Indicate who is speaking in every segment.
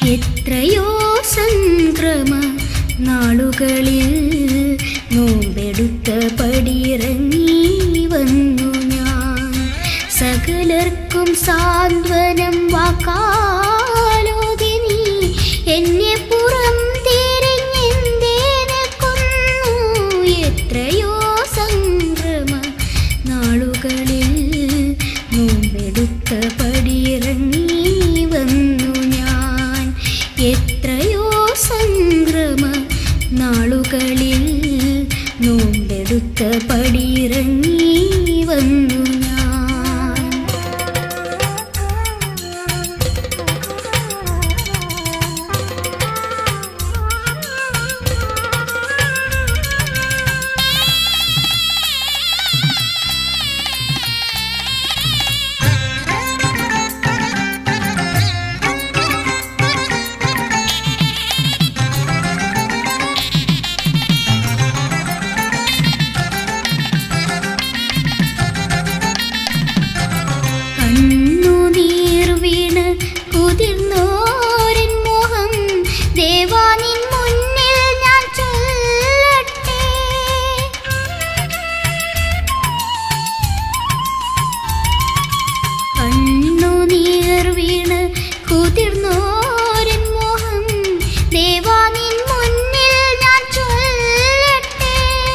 Speaker 1: എത്രയോ സംക്രമ നാളുകളിൽ നോമ്പെടുത്ത പടിയിറങ്ങി വന്നു ഞാൻ സകലർക്കും സാന്ത്വനം വാക്കാലോതി നീ എന്നെ പുറം തിരിഞ്ഞെന്തേനെ കൊന്നു എത്രയോ സംക്രമ നാളുകളിൽ നോമ്പെടുത്ത പടിയിറങ്ങി വന്നു ഞാൻ എത്രയോ സംക്രമ നാളുകളിൽ നോമ്പെടുത്ത പടിയിറങ്ങി വന്നു ഞാൻ കണ്ണുനീർ വീണ് കുതിർന്നോരൻ മോഹം ദേവാ നിൻ മുന്നിൽ ഞാൻ ചൊല്ലട്ടെ കണ്ണുനീർ വീണ് കുതിർന്നോരൻ മോഹം ദേവാ നിൻ മുന്നിൽ ഞാൻ ചൊല്ലട്ടെ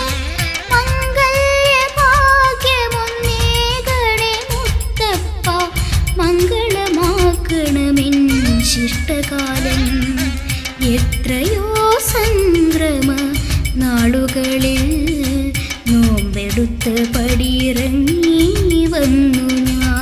Speaker 1: മംഗല്യഭാഗ്യമൊന്നേകണേ മുത്തപ്പ മംഗളമാക്കണമെൻ ശിഷ്ടകാലം എത്രയോ സംക്രമ നാളുകളിൽ നോമ്പെടുത്ത് പടിയിറങ്ങി വന്നു ഞാൻ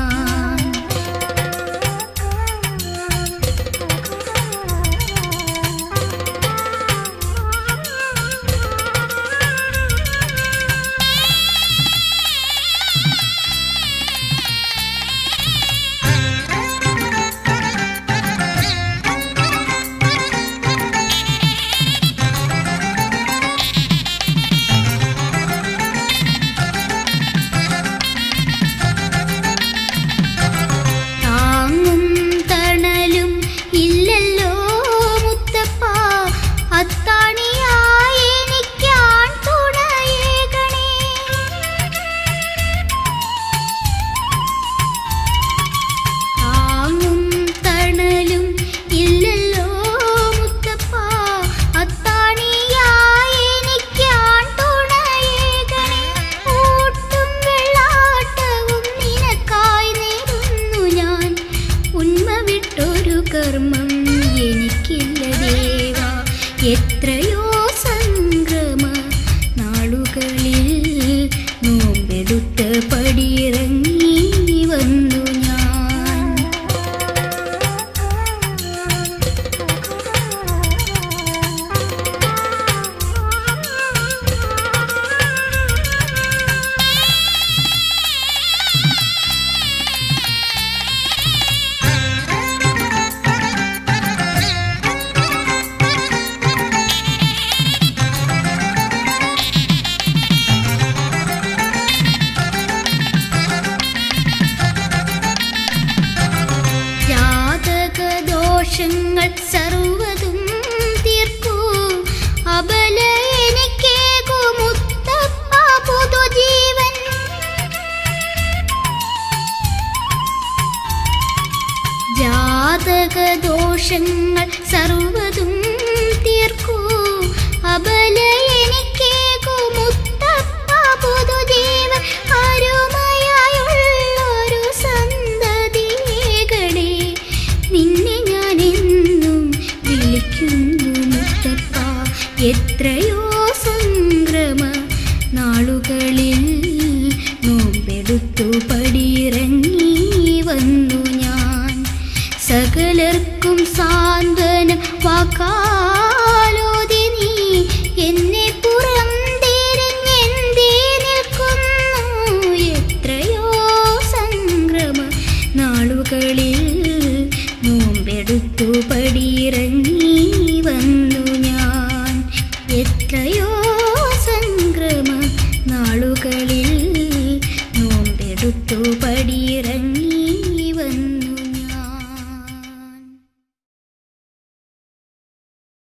Speaker 1: താങ്ങും തണലും ഇല്ലല്ലോ മുത്തപ്പ അത്താണിയായി എനിക്കാൺ തുണയേകണേ താങ്ങും തണലും ഇല്ലല്ലോ മുത്തപ്പ അത്താണിയായി എനിക്കാൺ തുണയേകണേ ഊട്ടും വെള്ളാട്ടവും നിനക്കായി നേരുന്നു ഞാൻ ഉന്മ വിട്ടൊരു കർമ്മം എനിക്കില്ല ദേവ എത്രയോ സംക്രമ നാളുകളിൽ നോമ്പെടുത്ത് പടിയിറങ്ങി വന്നു ഞാൻ ജാതകദോഷങ്ങൾ സർവതും തീർക്കൂ അബല എനിക്കേകു മുത്തപ്പ പുതുജീവൻ ജാതകദോഷങ്ങൾ സർവതും